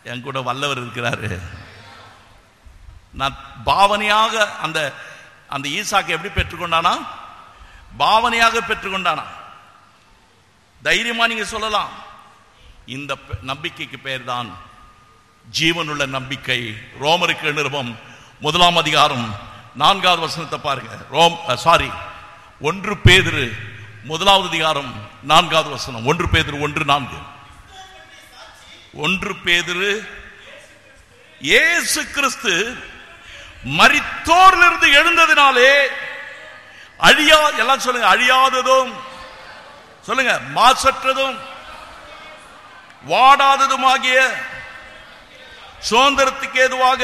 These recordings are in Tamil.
என் கூட வல்லவர் இருக்கிறாரு நான் பாவனையாக அந்த அந்த ஈசாக்கை எப்படி பெற்றுக்கொண்டானா பாவனையாக பெற்றுக்கொண்டானா தைரியமா நீங்க சொல்லலாம் இந்த பெ- நம்பிக்கைக்கு பெயர் தான் ஜீவனுள்ள நம்பிக்கை ரோமருக்கு நிருபம் முதலாம் அதிகாரம் நான்காவது வசனத்தை பாருங்க ரோம் சாரி ஒன்று பேதுரு முதலாவது அதிகாரம் நான்காவது வசனம் ஒன்று பேதுரு ஒன்று நான்கு ஒன்று பேதுரு இயேசு கிறிஸ்து மரித்தோரிலிருந்து எழுந்ததினாலே அழியா எல்லாம் சொல்லுங்க அழியாததும் சொல்லுங்க மாசற்றதும் வாடாததுமாகிய சுதந்திரத்துக்கு ஏதுவாக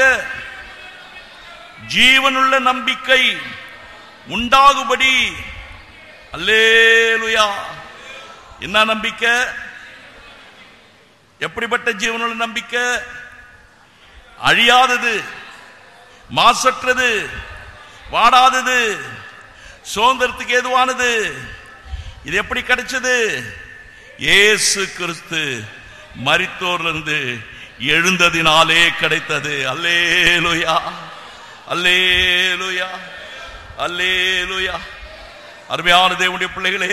ஜீவனுள்ள நம்பிக்கை உண்டாகும்படி அல்லேலுயா என்ன நம்பிக்கை எப்படிப்பட்ட ஜீவனுள்ள நம்பிக்கை அழியாதது மாசற்றது வாடாதது சுதந்திரத்துக்கு ஏதுவானது இது எப்படி கிடைச்சது இயேசு கிறிஸ்து மரித்தோரிலிருந்து எழுந்ததினாலே கிடைத்தது அல்லேலுயா அல்லேலுயா அல்லேலுயா அருமையான தேவனுடைய பிள்ளைகளே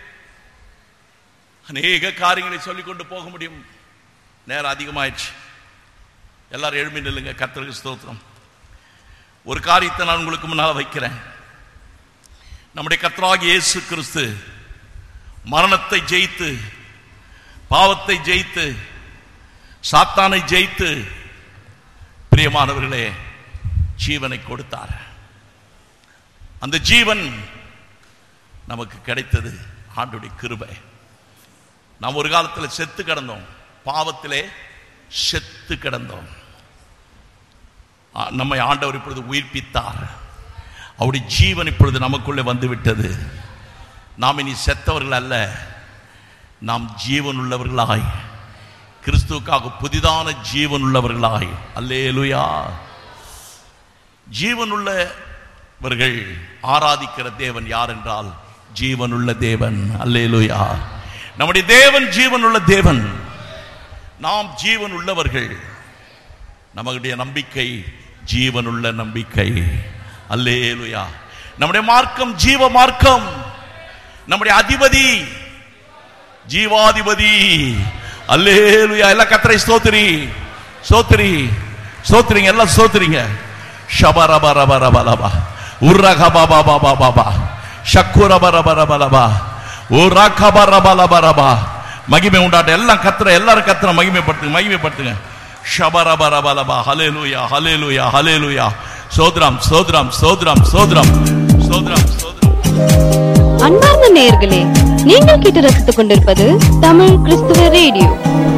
அநேக காரியங்களை சொல்லிக் கொண்டு போக முடியும் நேரம் அதிகமாயிடுச்சு எல்லாரும் எழுப்பி நில்லுங்க கர்த்தருக்கு ஸ்தோத்திரம் ஒரு காரியத்தை நான் உங்களுக்கு முன்னால் வைக்கிறேன் நம்முடைய கர்த்தராகிய இயேசு கிறிஸ்து மரணத்தை ஜெயித்து பாவத்தை ஜெயித்து சாத்தானை ஜெயித்து பிரியமானவர்களே ஜீவனை கொடுத்தார் அந்த ஜீவன் நமக்கு கிடைத்தது ஆண்டுடைய கிருபை நாம் ஒரு காலத்தில் செத்து கிடந்தோம் பாவத்திலே செத்து கிடந்தோம் ஆ, நம்மை ஆண்டவர் இப்பொழுது உயிர்ப்பித்தார் அவருடைய ஜீவன் இப்பொழுது நமக்குள்ளே வந்து விட்டது நாம் இனி செத்தவர்கள் அல்ல நாம் ஜீவன் உள்ளவர்களாய் கிறிஸ்துவுக்காக புதிதான ஜீவன் உள்ளவர்களாய் அல்லேலுயா ஜீவன் உள்ளவர்கள் ஆராதிக்கிற தேவன் யார் என்றால் ஜீவனுள்ள தேவன் அல்லேலுயா நம்முடைய தேவன் ஜீவனுள்ள தேவன் நாம் ஜீவன் உள்ளவர்கள் நம்முடைய நம்பிக்கை ஜீவனுள்ள நம்பிக்கை அல்லேலுயா நம்முடைய மார்க்கம் ஜீவ மார்க்கம் நம்முடைய அதிபதி ஜீவாதிபதி அல்லேலுயா எல்லாம் கத்தரை ஸ்தோத்திரி ஸ்தோத்திரி ஸ்தோத்திரிங்க எல்லாம் ஸ்தோத்திரிங்க ஷபரபரபரபலபா உர்ரகபபபபபா ஷக்குரபரபரபலபா உரகபரபலபரபா மகிமை உண்டாட்ட எல்லாம் கத்துற எல்லாரும் கத்துற மகிமைப்படுத்துங்க மகிமைப்படுத்துங்க ஷபரபரபலபா ஹலேலுயா ஹலேலுயா ஹலேலுயா சோத்ரம் சோத்ரம் சோத்ரம் சோத்ரம் சோத்ரம் சோத்ரம் அன்பார்ந்த நேயர்களே நீங்கள் கேட்டு ரசித்துக் கொண்டிருப்பது தமிழ் கிறிஸ்துவ ரேடியோ